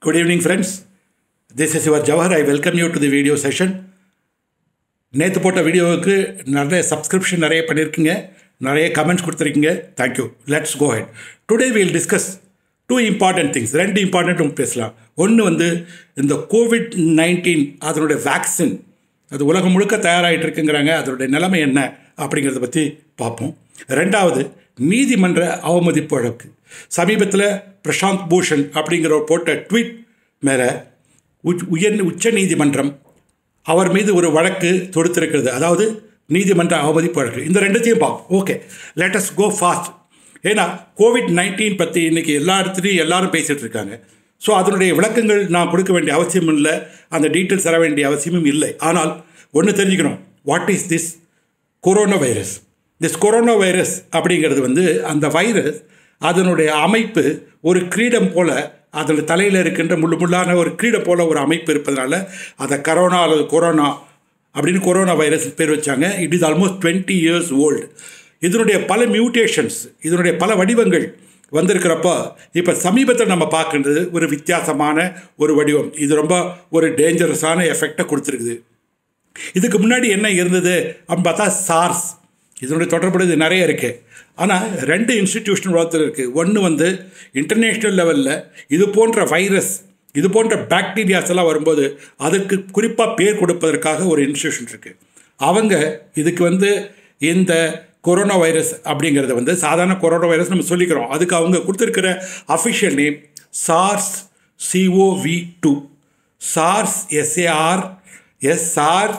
Good evening, friends. This is your Jawahar. I welcome you to the video session. நேற்று போட்ட வீடியோவுக்கு நிறைய subscription நிறைய பண்ணியிருக்கீங்க நிறைய கமெண்ட்ஸ் கொடுத்துருக்கீங்க thank you let's go ahead today will discuss two important things ரெண்டு இம்பார்ட்டன்ட்டும் பேசலாம் ஒன்று வந்து இந்த கோவிட் நைன்டீன் அதனுடைய வேக்சின் அது உலகம் முழுக்க தயாராகிட்டு இருக்குங்கிறாங்க அதனுடைய நிலைமை என்ன அப்படிங்கிறத பற்றி பார்ப்போம் ரெண்டாவது நீதிமன்ற அவமதிப்பு வழக்கு சமீபத்தில் பிரசாந்த் பூஷன் அப்படிங்கிற போட்ட ட்வீட் மேலே உச் உயர் உச்ச நீதிமன்றம் அவர் மீது ஒரு வழக்கு தொடுத்திருக்கிறது அதாவது நீதிமன்ற அவமதிப்பு வழக்கு இந்த ரெண்டுத்தையும் பார்ப்போம் ஓகே லேட்டஸ் கோ ஃபாஸ்ட் ஏன்னா கோவிட் நைன்டீன் பற்றி இன்றைக்கி எல்லா இடத்துலையும் எல்லாரும் பேசிகிட்டு இருக்காங்க ஸோ அதனுடைய விளக்கங்கள் நான் கொடுக்க வேண்டிய அவசியம் இல்லை அந்த டீட்டெயில்ஸ் தர வேண்டிய அவசியமும் இல்லை ஆனால் ஒன்று தெரிஞ்சுக்கணும் what is this corona virus this corona virus அப்படிங்கிறது வந்து அந்த வைரஸ் அதனுடைய அமைப்பு ஒரு கிரீடம் போல அதில் தலையில் இருக்கின்ற முள்ளு முள்ளான ஒரு கிரீடம் போல ஒரு அமைப்பு இருப்பதனால அதை கரோனா அல்லது கொரோனா அப்படின்னு கொரோனா வைரஸ் பேர் வச்சாங்க it is almost twenty years old இதனுடைய பல மியூட்டேஷன்ஸ் இதனுடைய பல வடிவங்கள் வந்திருக்கிறப்போ இப்போ சமீபத்தில் நம்ம பார்க்கின்றது ஒரு வித்தியாசமான ஒரு வடிவம் இது ரொம்ப ஒரு டேஞ்சரஸான எஃபெக்டை கொடுத்துருக்குது இதுக்கு முன்னாடி என்ன இருந்தது அப்படின்னு பார்த்தா சார்ஸ் இதனுடைய தொடர்புடையது நிறைய இருக்குது ஆனால் ரெண்டு இன்ஸ்டிடியூஷன் உலகத்தில் இருக்குது ஒன்று வந்து இன்டர்நேஷ்னல் லெவலில் இது போன்ற வைரஸ் இது போன்ற பாக்டீரியாஸ் எல்லாம் வரும்போது அதுக்கு குறிப்பாக பேர் கொடுப்பதற்காக ஒரு இன்ஸ்டியூஷன் இருக்குது அவங்க இதுக்கு வந்து இந்த கொரோனா வைரஸ் அப்படிங்கிறத வந்து சாதாரண கொரோனா வைரஸ் நம்ம சொல்லிக்கிறோம் அதுக்கு அவங்க கொடுத்துருக்கிற official name SARS CoV two SARS SAR SR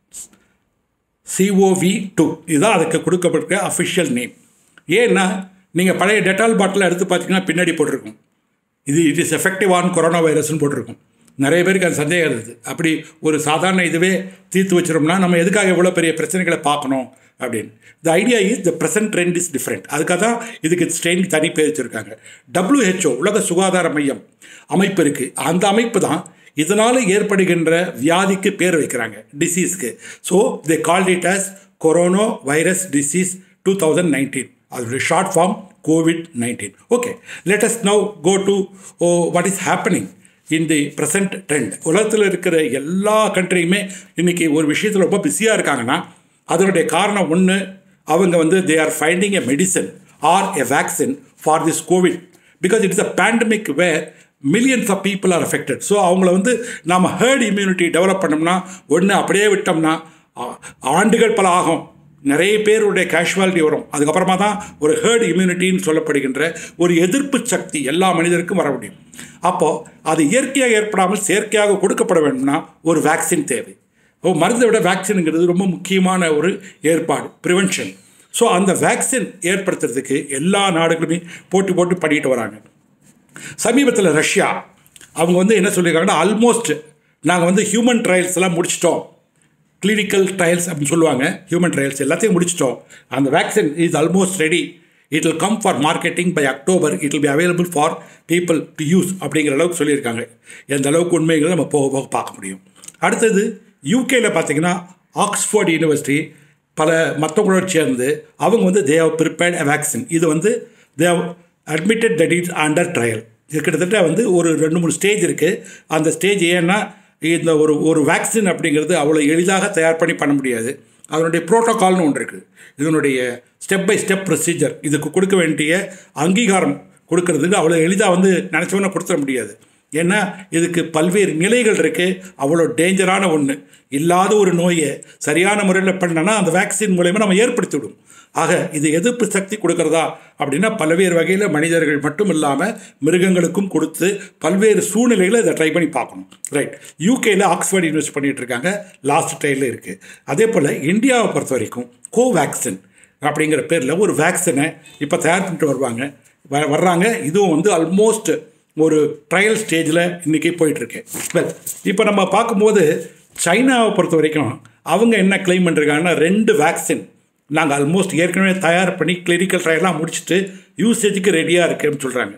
CoV two இதுதான் அதுக்கு கொடுக்கப்பட்ட அஃபிஷியல் நேம் ஏன்னா நீங்கள் பழைய டெட்டால் பாட்டில் எடுத்து பார்த்தீங்கன்னா பின்னாடி போட்டிருக்கும் இது it is effective on corona வைரஸ்னு போட்டிருக்கும் நிறைய பேருக்கு அது சந்தேகம் இருந்தது அப்படி ஒரு சாதாரண இதுவே தீர்த்து வச்சிரோம்னா நம்ம எதுக்காக இவ்வளோ பெரிய பிரச்சனைகளை பார்க்கணும் அப்படின்னு the idea is the present trend is different அதுக்காக தான் இதுக்கு ஸ்ட்ரெயின் தனி பேர் வச்சுருக்காங்க டபிள்யூஹெச்ஓ உலக சுகாதார மையம் அமைப்பு இருக்குது அந்த அமைப்பு தான் இதனால் ஏற்படுகின்ற வியாதிக்கு பேர் வைக்கிறாங்க டிசீஸ்க்கு so they called it as corona virus disease two thousand nineteen அதோடைய short form Covid nineteen okay latest now go to oh what is happening in the present trend உலகத்தில் இருக்கிற எல்லா கண்ட்ரியுமே இன்றைக்கி ஒரு விஷயத்தில் ரொம்ப பிஸியாக இருக்காங்கன்னா அதனுடைய காரணம் ஒன்று அவங்க வந்து they are finding a medicine or a vaccine for this Covid because it's a pandemic where millions of people are affected so அவங்கள வந்து நாம் ஹேர்ட் இம்யூனிட்டி டெவலப் பண்ணோம்னா ஒன்று அப்படியே விட்டோம்னா ஆண்டுகள் பல ஆகும் நிறைய பேருடைய கேஷுவாலிட்டி வரும் அதுக்கப்புறமா தான் ஒரு ஹேர்ட் இம்யூனிட்டின்னு சொல்லப்படுகின்ற ஒரு எதிர்ப்பு சக்தி எல்லா மனிதருக்கும் வர முடியும் அப்போது அது இயற்கையாக ஏற்படாமல் செயற்கையாக கொடுக்கப்பட வேண்டும்னா ஒரு வேக்சின் தேவை ஓ மருந்தை விட வேக்சினுங்கிறது ரொம்ப முக்கியமான ஒரு ஏற்பாடு ப்ரிவென்ஷன் ஸோ அந்த வேக்சின் ஏற்படுத்துறதுக்கு எல்லா நாடுகளுமே போட்டி போட்டு பண்ணிட்டு வராங்க சமீபத்தில் ரஷ்யா அவங்க வந்து என்ன சொல்லியிருக்காங்கன்னா ஆல்மோஸ்ட் நாங்கள் வந்து ஹியூமன் ட்ரையல்ஸ் எல்லாம் முடிச்சிட்டோம் கிளினிக்கல் ட்ரையல்ஸ் அப்படின்னு சொல்லுவாங்க ஹியூமன் ட்ரையல்ஸ் எல்லாத்தையும் முடிச்சிட்டோம் அந்த vaccine is almost ready it will come for marketing by October it will be available for people to use அப்படிங்கிற அளவுக்கு சொல்லியிருக்காங்க எந்த அளவுக்கு உண்மைகளை நம்ம போக போக பார்க்க முடியும் அடுத்தது யூகேயில் பார்த்தீங்கன்னா ஆக்ஸ்ஃபோர்ட் யூனிவர்சிட்டி பல மற்றவங்களோட சேர்ந்து அவங்க வந்து they have prepared a vaccine இது வந்து they have admitted that is under trial இது கிட்டத்தட்ட வந்து ஒரு ரெண்டு மூணு ஸ்டேஜ் இருக்குது அந்த ஸ்டேஜ் ஏன்னா இந்த ஒரு ஒரு வேக்சின் அப்படிங்கிறது அவ்வளோ எளிதாக தயார் பண்ணி பண்ண முடியாது அதனுடைய ப்ரோட்டோகால்னு ஒன்று இருக்குது இதனுடைய ஸ்டெப் பை ஸ்டெப் ப்ரொசீஜர் இதுக்கு கொடுக்க வேண்டிய அங்கீகாரம் கொடுக்கறதுக்கு அவ்வளோ எளிதாக வந்து நினச்சவொன்னே கொடுத்துட முடியாது ஏன்னா இதுக்கு பல்வேறு நிலைகள் இருக்குது அவ்வளோ டேஞ்சரான ஒன்று இல்லாத ஒரு நோயை சரியான முறையில் பண்ணனா அந்த வேக்சின் மூலயமா நம்ம ஏற்படுத்திவிடும் ஆக இது எதிர்ப்பு சக்தி கொடுக்கறதா அப்படின்னா பல்வேறு வகையில் மனிதர்கள் மட்டும் இல்லாமல் மிருகங்களுக்கும் கொடுத்து பல்வேறு சூழ்நிலைகளை இதை ட்ரை பண்ணி பார்க்கணும் ரைட் யூகேயில் ஆக்ஸ்ஃபோர்ட் யூனிவர்சிட்டி பண்ணிகிட்டு இருக்காங்க லாஸ்ட் ட்ரையலில் இருக்குது அதே போல் இந்தியாவை பொறுத்த வரைக்கும் கோவேக்சின் அப்படிங்கிற பேரில் ஒரு வேக்சினை இப்போ தயார் பண்ணிட்டு வருவாங்க வ வர்றாங்க இதுவும் வந்து ஆல்மோஸ்ட் ஒரு ட்ரையல் ஸ்டேஜில் இன்றைக்கி போயிட்டுருக்கு வெல் இப்போ நம்ம பார்க்கும்போது சைனாவை பொறுத்த வரைக்கும் அவங்க என்ன கிளைம் பண்ணுறாங்கன்னா ரெண்டு வேக்சின் நாங்கள் ஆல்மோஸ்ட் ஏற்கனவே தயார் பண்ணி கிளினிக்கல் ட்ரையெல்லாம் முடிச்சுட்டு யூசேஜுக்கு ரெடியாக இருக்குன்னு சொல்கிறாங்க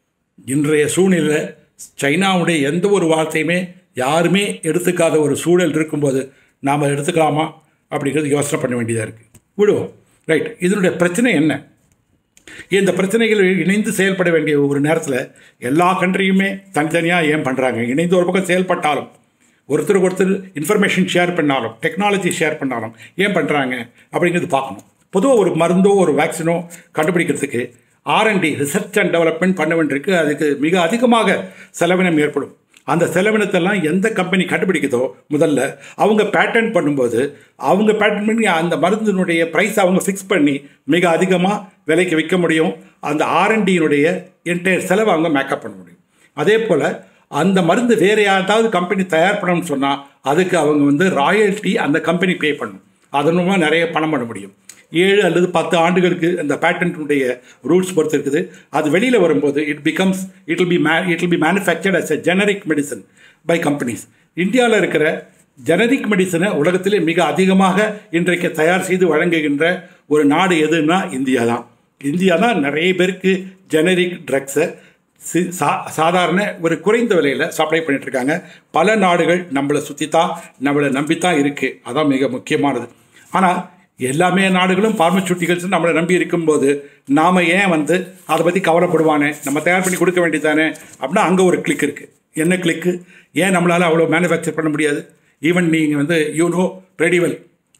இன்றைய சூழ்நிலை சைனாவுடைய எந்த ஒரு வார்த்தையுமே யாருமே எடுத்துக்காத ஒரு சூழல் இருக்கும்போது நாம் எடுத்துக்கலாமா அப்படிங்கிறது யோசனை பண்ண வேண்டியதாக இருக்குது விடுவோம் ரைட் இதனுடைய பிரச்சனை என்ன இந்த பிரச்சனைகள் இணைந்து செயல்பட வேண்டிய ஒரு நேரத்தில் எல்லா கண்ட்ரியுமே தனித்தனியாக ஏன் பண்ணுறாங்க இணைந்து ஒரு பக்கம் செயல்பட்டாலும் ஒருத்தருக்கு ஒருத்தர் இன்ஃபர்மேஷன் ஷேர் பண்ணாலும் டெக்னாலஜி ஷேர் பண்ணாலும் ஏன் பண்ணுறாங்க அப்படிங்கிறது பார்க்கணும் பொதுவாக ஒரு மருந்தோ ஒரு வேக்சினோ கண்டுபிடிக்கிறதுக்கு ஆர்என்டி ரிசர்ச் அண்ட் டெவலப்மெண்ட் பண்ண வேண்டியிருக்கு அதுக்கு மிக அதிகமாக செலவினம் ஏற்படும் அந்த செலவினத்தெல்லாம் எந்த கம்பெனி கண்டுபிடிக்குதோ முதல்ல அவங்க பேட்டன் பண்ணும்போது அவங்க பேட்டன் பண்ணி அந்த மருந்தினுடைய ப்ரைஸ் அவங்க ஃபிக்ஸ் பண்ணி மிக அதிகமாக விலைக்கு விற்க முடியும் அந்த ஆர்என்டியினுடைய என்டையர் செலவை அவங்க மேக்கப் பண்ண முடியும் அதே போல் அந்த மருந்து வேறு யாராவது கம்பெனி தயார் பண்ணணும்னு சொன்னால் அதுக்கு அவங்க வந்து ராயல்ட்டி அந்த கம்பெனி பே பண்ணணும் அதன் மூலமாக நிறைய பணம் பண்ண முடியும் ஏழு அல்லது பத்து ஆண்டுகளுக்கு அந்த பேட்டன்ட்டுடைய ரூல்ஸ் பொறுத்து இருக்குது அது வெளியில் வரும்போது it becomes it will be may it will be manufactured as a generic medicine by companies இந்தியாவில் இருக்கிற ஜெனரிக் மெடிசனை உலகத்திலே மிக அதிகமாக இன்றைக்கு தயார் செய்து வழங்குகின்ற ஒரு நாடு எதுன்னா இந்தியா தான் இந்தியா தான் நிறைய பேருக்கு ஜெனரிக் ட்ரக்ஸை சி சா சாதாரண ஒரு குறைந்த விலையில் சப்ளை பண்ணிட்டு இருக்காங்க பல நாடுகள் நம்மளை சுற்றி தான் நம்மளை நம்பி தான் இருக்குது அதான் மிக முக்கியமானது ஆனால் எல்லாமே நாடுகளும் பார்மசூட்டிகல்ஸ் நம்மளை நம்பி இருக்கும்போது நாம் ஏன் வந்து அதை பற்றி கவலைப்படுவானே நம்ம தயார் பண்ணி கொடுக்க வேண்டியதானே அப்படின்னா அங்கே ஒரு கிளிக் இருக்குது என்ன கிளிக்கு ஏன் நம்மளால் அவ்வளோ மேனுஃபேக்சர் பண்ண முடியாது ஈவன் நீங்கள் வந்து யூனோ ரெடிவெல்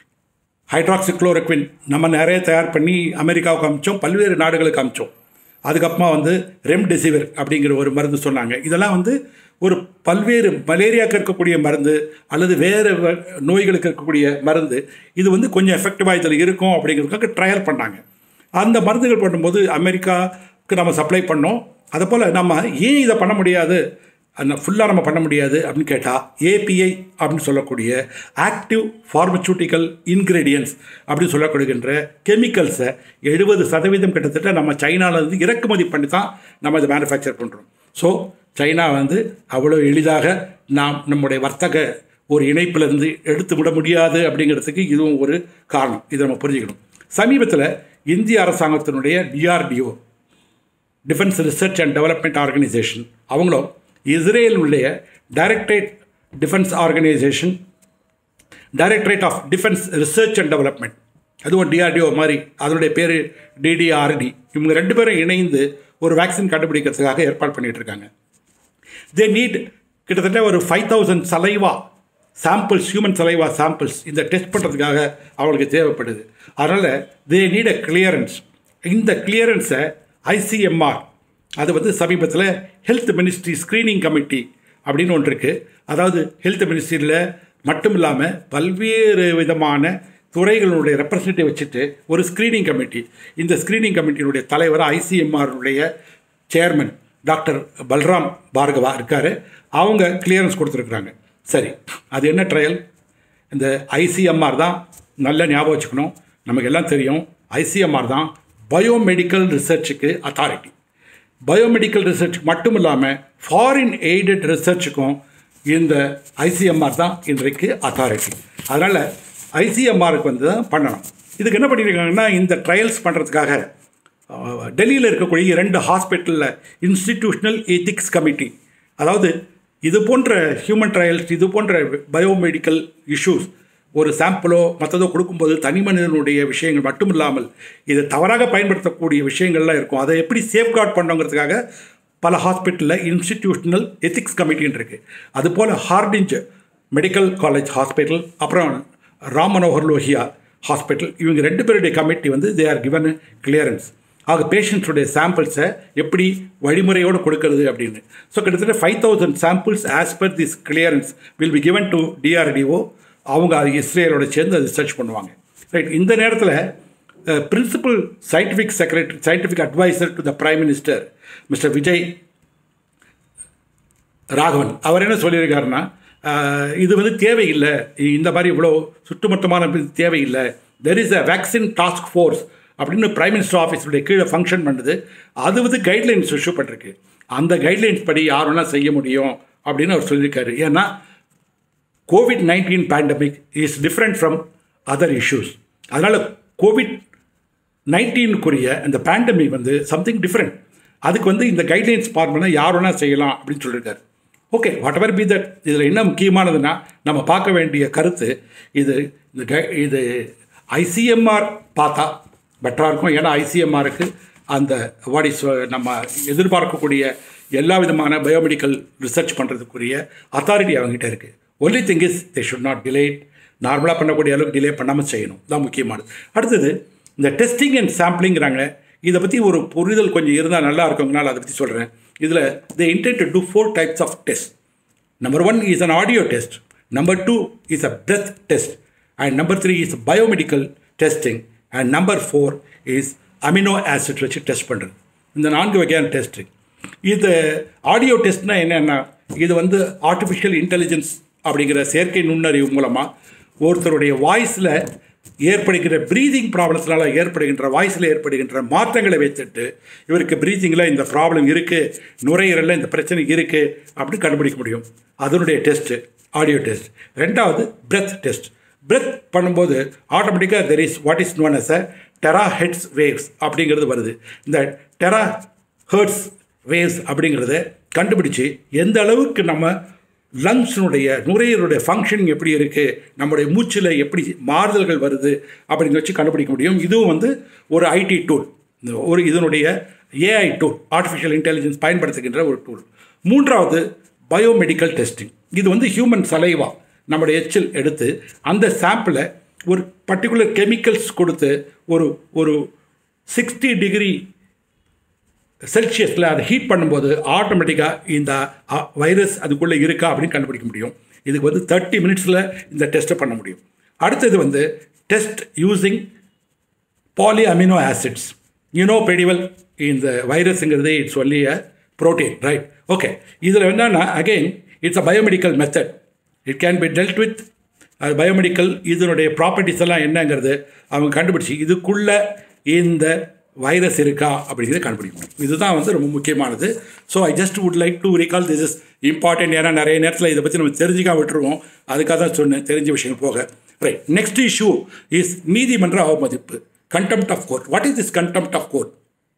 ஹைட்ராக்சிக்ளோரோக்வின் நம்ம நிறைய தயார் பண்ணி அமெரிக்காவுக்கு அமிச்சோம் பல்வேறு நாடுகளுக்கு அமிச்சோம் அதுக்கப்புறமா வந்து ரெம்டெசிவிர் அப்படிங்கிற ஒரு மருந்து சொன்னாங்க இதெல்லாம் வந்து ஒரு பல்வேறு மலேரியாவுக்கு இருக்கக்கூடிய மருந்து அல்லது வேறு வ- நோய்களுக்கு இருக்கக்கூடிய மருந்து இது வந்து கொஞ்சம் எஃபெக்டிவாக இதில் இருக்கும் அப்படிங்கிறதுக்காக ட்ரையல் பண்ணாங்க அந்த மருந்துகள் பண்ணும்போது அமெரிக்காவுக்கு நம்ம சப்ளை பண்ணோம் அதை போல் நம்ம ஏன் இதை பண்ண முடியாது அந்த ஃபுல்லாக நம்ம பண்ண முடியாது அப்படின்னு கேட்டால் ஏபிஐ அப்படின்னு சொல்லக்கூடிய ஆக்டிவ் ஃபார்மசூட்டிக்கல் இன்க்ரீடியன்ஸ் அப்படின்னு சொல்லப்படுகின்ற கெமிக்கல்ஸை எழுபது சதவீதம் கிட்டத்தட்ட நம்ம சைனாவிலேருந்து இறக்குமதி பண்ணி தான் நம்ம இதை மேனுஃபேக்சர் பண்ணுறோம் ஸோ சைனா வந்து அவ்வளோ எளிதாக நாம் நம்முடைய வர்த்தக ஒரு இணைப்பிலிருந்து எடுத்து விட முடியாது அப்படிங்கிறதுக்கு இதுவும் ஒரு காரணம் இதை நம்ம புரிஞ்சுக்கணும் சமீபத்தில் இந்திய அரசாங்கத்தினுடைய DRDO defence research and development organisation அவங்களும் இஸ்ரேலுடைய directorate defence organisation directorate of defence research and development அதுவும் டிஆர்டிஓ மாதிரி அதனுடைய பேர் டிடிஆர்டி இவங்க ரெண்டு பேரும் இணைந்து ஒரு வேக்சின் கண்டுபிடிக்கிறதுக்காக ஏற்பாடு பண்ணிட்டு இருக்காங்க தே நீட் கிட்டத்தட்ட ஒரு five thousand saliva samples human saliva samples இந்த டெஸ்ட் பண்ணுறதுக்காக அவங்களுக்கு தேவைப்படுது அதனால் தே நீட் அ கிளியரன்ஸ் இந்த கிளியரன்ஸை ஐசிஎம்ஆர் அது வந்து சமீபத்தில் ஹெல்த் மினிஸ்ட்ரி ஸ்க்ரீனிங் கமிட்டி அப்படின்னு ஒன்று இருக்குது அதாவது ஹெல்த் மினிஸ்ட்ரியில் மட்டும் இல்லாமல் பல்வேறு விதமான துறைகளுடைய ரெப்ரசன்டேட்டிவ் வச்சுட்டு ஒரு ஸ்க்ரீனிங் கமிட்டி இந்த ஸ்க்ரீனிங் கமிட்டியினுடைய தலைவர் ஐசிஎம்ஆருடைய சேர்மன் டாக்டர் பல்ராம் பார்கவா இருக்கார் அவங்க கிளியரன்ஸ் கொடுத்துருக்குறாங்க சரி அது என்ன ட்ரையல் இந்த ஐசிஎம்ஆர் தான் நல்ல ஞாபகம் வச்சுக்கணும் நமக்கு எல்லாம் தெரியும் ஐசிஎம்ஆர் தான் பயோமெடிக்கல் ரிசர்ச்சுக்கு அத்தாரிட்டி பயோமெடிக்கல் ரிசர்ச் மட்டும் இல்லாமல் ஃபாரின் எய்டட் ரிசர்ச்சுக்கும் இந்த ஐசிஎம்ஆர் தான் இன்றைக்கு அத்தாரிட்டி அதனால் ஐசிஎம்ஆருக்கு வந்து தான் பண்ணணும் இதுக்கு என்ன பண்ணியிருக்காங்கன்னா இந்த ட்ரையல்ஸ் பண்ணுறதுக்காக டெல்லியில் இருக்கக்கூடிய இரண்டு ஹாஸ்பிட்டலில் இன்ஸ்டிடியூஷனல் எத்திக்ஸ் கமிட்டி அதாவது இது போன்ற ஹியூமன் ட்ரையல்ஸ் இது போன்ற பயோமெடிக்கல் இஷ்யூஸ் ஒரு சாம்பிளோ மற்றதோ கொடுக்கும்போது தனி மனிதனுடைய விஷயங்கள் மட்டும் இல்லாமல் இது தவறாக பயன்படுத்தக்கூடிய விஷயங்கள்லாம் இருக்கும் அதை எப்படி சேஃப்கார்ட் பண்ணுங்கிறதுக்காக பல ஹாஸ்பிட்டலில் இன்ஸ்டிடியூஷனல் எத்திக்ஸ் கமிட்டின்னு இருக்குது அதுபோல் ஹார்டிஞ்ச் மெடிக்கல் காலேஜ் ஹாஸ்பிட்டல் அப்புறம் ராம் மனோகர் லோஹியா ஹாஸ்பிட்டல் இவங்க ரெண்டு பேருடைய கமிட்டி வந்து தே ஆர் கிவன் கிளியரன்ஸ் ஆக பேஷண்ட்ஸுடைய சாம்பிள்ஸை எப்படி வழிமுறையோடு கொடுக்கறது அப்படின்னு ஸோ கிட்டத்தட்ட five thousand samples as per this clearance will be given to DRDO அவங்க அது இஸ்ரேலோட சேர்ந்து அது ரிசர்ச் பண்ணுவாங்க ரைட் இந்த நேரத்தில் principal scientific secretary scientific adviser to the prime minister mister Vijay Raghavan அவர் என்ன சொல்லியிருக்காருன்னா அஹ், இது வந்து தேவையில்லை இந்த மாதிரி இவ்வளோ சுற்றுமொத்தமான இது தேவையில்லை there is a vaccine task force அப்படின்னு பிரைம் மினிஸ்டர் ஆஃபீஸுடைய கீழே ஃபங்க்ஷன் பண்ணுது அது வந்து கைட்லைன்ஸ் இஷ்யூ பண்ணிருக்கு அந்த கைட்லைன்ஸ் படி யார் வேணால் செய்ய முடியும் அப்படின்னு அவர் சொல்லியிருக்காரு ஏன்னா Covid nineteen pandemic is different from other issues அதனால் கோவிட் நைன்டீனுக்குரிய அந்த பேண்டமிக் வந்து சம்திங் டிஃப்ரெண்ட் அதுக்கு வந்து இந்த கைட்லைன்ஸ் பார்ப்பனா யார் வேணால் செய்யலாம் அப்படின்னு சொல்லியிருக்காரு okay whatever be that இதில் என்ன முக்கியமானதுன்னா நம்ம பார்க்க வேண்டிய கருத்து இது இந்த கை இது ஐசிஎம்ஆர் பார்த்தா பெட்டராக இருக்கும் ஏன்னா ஐசிஎம்ஆருக்கு அந்த வாட் இஸ் நம்ம எதிர்பார்க்கக்கூடிய எல்லா விதமான பயோமெடிக்கல் ரிசர்ச் பண்ணுறதுக்குரிய அத்தாரிட்டி அவங்ககிட்ட இருக்குது only thing is they should not delay நார்மலாக பண்ணக்கூடிய அளவுக்கு டிலே பண்ணாமல் செய்யணும் தான் முக்கியமானது அடுத்தது இந்த டெஸ்டிங் அண்ட் சாம்பிளிங்கிறாங்க இதை பற்றி ஒரு புரிதல் கொஞ்சம் இருந்தால் நல்லா இருக்குங்கனால அதை பற்றி சொல்கிறேன் இதில் they intend to do four types of test number one is an audio test number two is a breath test and number three is biomedical testing and number four is amino acid வச்சு test பண்ணுறது இந்த நான்கு வகையான test இது audio டெஸ்ட்னா என்னென்னா இது வந்து artificial intelligence அப்படிங்கிற செயற்கை நுண்ணறிவு மூலமாக ஒருத்தருடைய வாய்ஸில் ஏற்படுகின்ற ப்ரீதிங் ப்ராப்ளத்தினால ஏற்படுகின்ற வாய்ஸில் ஏற்படுகின்ற மாற்றங்களை வைத்துட்டு இவருக்கு ப்ரீதிங்கில் இந்த ப்ராப்ளம் இருக்குது நுரையீரலில் இந்த பிரச்சனை இருக்குது அப்படின்னு கண்டுபிடிக்க முடியும் அதனுடைய டெஸ்ட்டு ஆடியோ டெஸ்ட் ரெண்டாவது பிரெத் டெஸ்ட் பிரெத் பண்ணும்போது ஆட்டோமேட்டிக்காக there is what is known as a terahertz waves அப்படிங்கிறது வருது இந்த டெரா ஹெர்ட்ஸ் வேவ்ஸ் அப்படிங்கிறத கண்டுபிடிச்சு எந்த அளவுக்கு நம்ம லங்ஸினுடைய நுரையீரலுடைய ஃபங்க்ஷனிங் எப்படி இருக்குது நம்முடைய மூச்சில் எப்படி மாறுதல்கள் வருது அப்படின்னு வச்சு கண்டுபிடிக்க முடியும் இதுவும் வந்து ஒரு ஐடி டூல் ஒரு இதனுடைய ஏஐ டூல் ஆர்டிஃபிஷியல் இன்டெலிஜென்ஸ் பயன்படுத்துகின்ற ஒரு டூல் மூன்றாவது பயோமெடிக்கல் டெஸ்டிங் இது வந்து ஹியூமன் சலைவா நம்முடைய எச்சில் எடுத்து அந்த சாம்பிளை ஒரு பர்டிகுலர் கெமிக்கல்ஸ் கொடுத்து ஒரு ஒரு சிக்ஸ்டி டிகிரி செல்சியஸில் அதை ஹீட் பண்ணும்போது ஆட்டோமேட்டிக்காக இந்த வைரஸ் அதுக்குள்ளே இருக்கா அப்படின்னு கண்டுபிடிக்க முடியும் இதுக்கு வந்து தேர்ட்டி மினிட்ஸில் இந்த டெஸ்ட்டை பண்ண முடியும் அடுத்தது வந்து test using poly amino acids you know பெடிவல் இந்த வைரஸுங்கிறது it's only a protein right okay இதில் என்னன்னா again it's a biomedical method it can be dealt with அது பயோமெடிக்கல் இதனுடைய ப்ராப்பர்ட்டிஸ் எல்லாம் என்னங்கிறது அவங்க கண்டுபிடிச்சி இதுக்குள்ளே இந்த வைரஸ் இருக்கா அப்படிங்கிறத கண்டுபிடிக்கணும் இதுதான் வந்து ரொம்ப முக்கியமானது so I just would like to recall this is important ஏன்னா நிறைய நேரத்தில் இதை பற்றி நம்ம தெரிஞ்சுக்காம விட்டுருவோம் அதுக்காக தான் சொன்னேன் தெரிஞ்ச விஷயம் போக ரைட் நெக்ஸ்ட் இஷ்யூ இஸ் நீதிமன்ற அவமதிப்பு contempt of court what is this contempt of court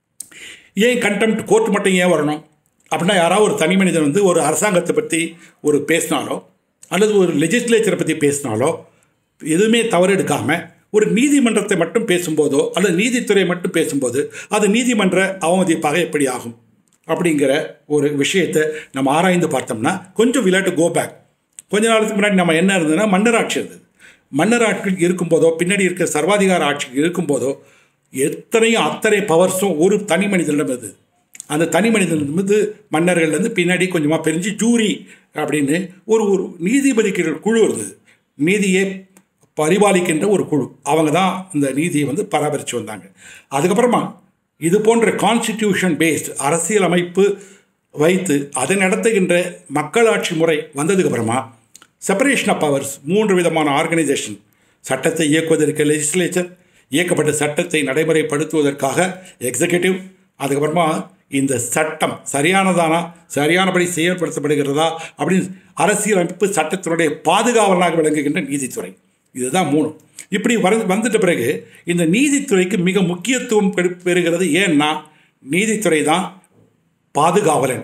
ஏன் கண்டெம்ட் கோர்ட் மட்டும் ஏன் வரணும் அப்படின்னா யாராவது ஒரு தனி மனிதன் வந்து ஒரு அரசாங்கத்தை பற்றி ஒரு பேசினாலோ அல்லது ஒரு லெஜிஸ்லேச்சரை பற்றி பேசினாலோ எதுவுமே தவறு எடுக்காமல் ஒரு நீதிமன்றத்தை மட்டும் பேசும்போதோ அல்லது நீதித்துறை மட்டும் பேசும்போது அது நீதிமன்ற அவமதிப்பாக எப்படி ஆகும் அப்படிங்கிற ஒரு விஷயத்தை நம்ம ஆராய்ந்து பார்த்தோம்னா கொஞ்சம் விளையாட்டு கோ பேக் கொஞ்ச நாளுக்கு முன்னாடி நம்ம என்ன இருந்ததுன்னா மன்னர் ஆட்சி இருந்தது மன்னர் ஆட்சி இருக்கும்போதோ பின்னாடி இருக்க சர்வாதிகார ஆட்சி இருக்கும்போதோ எத்தனையும் அத்தனை பவர்ஸும் ஒரு தனி மனிதனிடம் இருந்தது அந்த தனி மனிதன் வந்து மன்னர்கள்லேருந்து பின்னாடி கொஞ்சமாக பிரிஞ்சு ஜூரி அப்படின்னு ஒரு ஒரு நீதிபதிகள் குழு இருந்தது நீதியை பரிபாலிக்கின்ற ஒரு குழு அவங்க தான் இந்த நீதியை வந்து பராமரித்து வந்தாங்க அதுக்கப்புறமா இது போன்ற கான்ஸ்டிடியூஷன் பேஸ்ட் அரசியல் அமைப்பு வைத்து அதை நடத்துகின்ற மக்களாட்சி முறை வந்ததுக்கப்புறமா செப்பரேஷன் ஆஃப் பவர்ஸ் மூன்று விதமான ஆர்கனைசேஷன் சட்டத்தை இயக்குவதற்கு லெஜிஸ்லேச்சர் இயக்கப்பட்ட சட்டத்தை நடைமுறைப்படுத்துவதற்காக எக்ஸிக்யூட்டிவ் அதுக்கப்புறமா இந்த சட்டம் சரியானதானா சரியானபடி செயல்படுத்தப்படுகிறதா அப்படின்னு அரசியலமைப்பு சட்டத்தினுடைய பாதுகாவலனாக விளங்குகின்ற நீதித்துறை இதுதான் மூணு இப்படி வர வந்துட்ட பிறகு இந்த நீதித்துறைக்கு மிக முக்கியத்துவம் பெறு- பெறுகிறது ஏன்னா நீதித்துறை தான் பாதுகாவலன்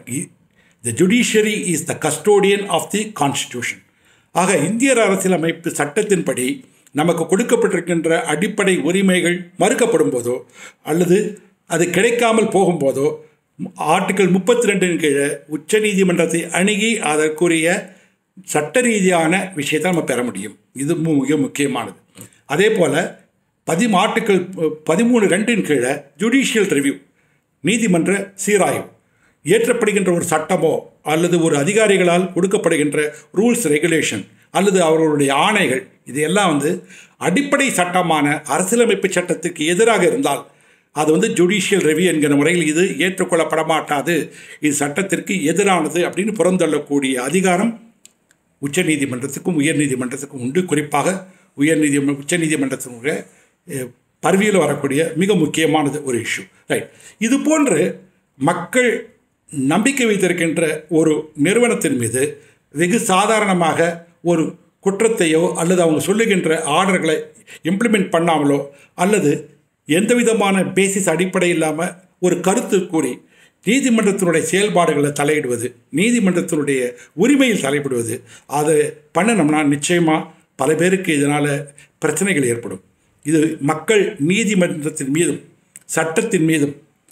the judiciary is the custodian of the constitution ஆக இந்திய அரசியலமைப்பு சட்டத்தின்படி நமக்கு கொடுக்கப்பட்டிருக்கின்ற அடிப்படை உரிமைகள் மறுக்கப்படும் போதோ அல்லது அது கிடைக்காமல் போகும்போதோ ஆர்டிகல் முப்பத்தி ரெண்டின் கீழே உச்சநீதிமன்றத்தை அணுகி அதற்குரிய சட்ட ரீதியான விஷயத்தை நம்ம பெற முடியும் இது மு- மிக முக்கியமானது அதே போல் பதி ஆர்டிக்கல் பதிமூணு ரெண்டின் கீழே ஜுடிஷியல் ரிவ்யூ நீதிமன்ற சீராய்வு இயற்றப்படுகின்ற ஒரு சட்டமோ அல்லது ஒரு அதிகாரிகளால் கொடுக்கப்படுகின்ற ரூல்ஸ் ரெகுலேஷன் அல்லது அவர்களுடைய ஆணைகள் இது எல்லாம் வந்து அடிப்படை சட்டமான அரசியலமைப்பு சட்டத்துக்கு எதிராக இருந்தால் அது வந்து ஜுடிஷியல் ரெவ்யூ என்கிற முறையில் இது ஏற்றுக்கொள்ளப்பட மாட்டாது இது சட்டத்திற்கு எதிரானது அப்படின்னு புறந்தள்ளக்கூடிய அதிகாரம் உச்சநீதிமன்றத்துக்கும் உயர்நீதிமன்றத்துக்கும் உண்டு குறிப்பாக உயர்நீதி உச்சநீதிமன்றத்தினுடைய அஹ், பர்வியில் வரக்கூடிய மிக முக்கியமானது ஒரு இஷ்யூ ரைட் இது போன்று மக்கள் நம்பிக்கை வைத்திருக்கின்ற ஒரு நிறுவனத்தின் மீது வெகு சாதாரணமாக ஒரு குற்றத்தையோ அல்லது அவங்க சொல்லுகின்ற ஆர்டர்களை இம்ப்ளிமெண்ட் பண்ணாமலோ அல்லது எந்த விதமான பேசிஸ் அடிப்படை இல்லாமல் ஒரு கருத்து கூறி நீதிமன்றத்தினுடைய செயல்பாடுகளை தலையிடுவது நீதிமன்றத்தினுடைய உரிமையில் தலையிடுவது அது பண்ணினோம்னா நிச்சயமாக பல பேருக்கு இதனால் பிரச்சனைகள் ஏற்படும் இது மக்கள் நீதிமன்றத்தின் மீதும் சட்டத்தின் மீதும்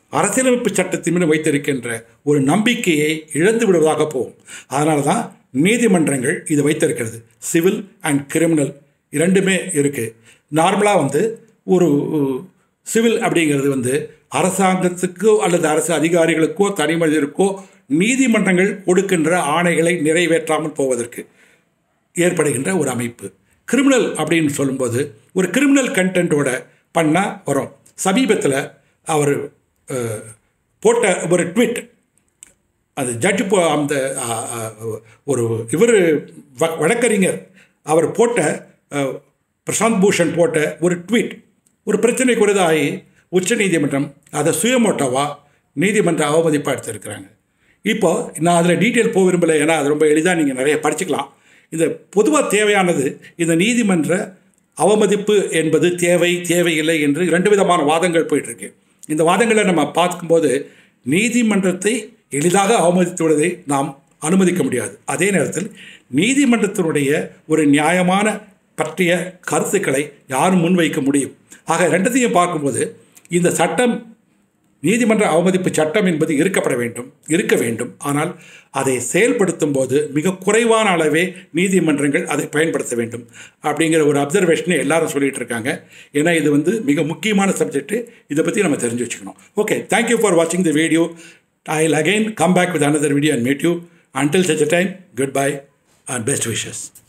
அரசியலமைப்பு சட்டத்தின் மீது வைத்திருக்கின்ற ஒரு நம்பிக்கையை இழந்து விடுவதாக போகும் அதனால தான் நீதிமன்றங்கள் இது வைத்திருக்கிறது சிவில் அண்ட் கிரிமினல் இரண்டுமே இருக்குது நார்மலாக வந்து ஒரு சிவில் அப்படிங்கிறது வந்து அரசாங்கத்துக்கோ அல்லது அரசு அதிகாரிகளுக்கோ தனி மனிதருக்கோ நீதிமன்றங்கள் கொடுக்கின்ற ஆணைகளை நிறைவேற்றாமல் போவதற்கு ஏற்படுகின்ற ஒரு அமைப்பு கிரிமினல் அப்படின்னு சொல்லும்போது ஒரு கிரிமினல் கண்டென்ட்டோட பண்ணால் வரும் சமீபத்தில் அவர் அஹ், போட்ட ஒரு ட்வீட் அது ஜட்ஜு போ அந்த அ, அ, ஒரு இவர் வழக்கறிஞர் அவர் போட்ட அ, பிரசாந்த் பூஷன் போட்ட ஒரு ட்வீட் ஒரு பிரச்சனைக்குரியதாகி உச்சநீதிமன்றம் அதை சுயமோட்டோவா நீதிமன்ற அவமதிப்பாக எடுத்திருக்கிறாங்க இப்போ நான் அதில் டீட்டெயில் போக விரும்பலை ஏன்னா அது ரொம்ப எளிதாக நீங்கள் நிறைய படிச்சுக்கலாம் இந்த பொதுவாக தேவையானது இந்த நீதிமன்ற அவமதிப்பு என்பது தேவை தேவையில்லை என்று இரண்டு விதமான வாதங்கள் போயிட்டுருக்கு இந்த வாதங்களை நம்ம பார்க்கும்போது நீதிமன்றத்தை எளிதாக அவமதித்து விடுவதை நாம் அனுமதிக்க முடியாது அதே நேரத்தில் நீதிமன்றத்தினுடைய ஒரு நியாயமான பற்றிய கருத்துக்களை யாரும் முன்வைக்க முடியும் ஆக ரெண்டத்தையும் பார்க்கும்போது இந்த சட்டம் நீதிமன்ற அவமதிப்பு சட்டம் என்பது இருக்கப்பட வேண்டும் இருக்க வேண்டும் ஆனால் அதை செயல்படுத்தும் போது மிக குறைவான அளவே நீதிமன்றங்கள் அதை பயன்படுத்த வேண்டும் அப்படிங்கிற ஒரு அப்சர்வேஷனை எல்லாரும் சொல்லிட்டு இருக்காங்க ஏன்னா இது வந்து மிக முக்கியமான சப்ஜெக்ட்டு இதை பற்றி நம்ம தெரிஞ்சு வச்சுக்கணும் ஓகே தேங்க்யூ ஃபார் வாட்சிங் the video I will again come back with another video and meet you until such a time goodbye and best wishes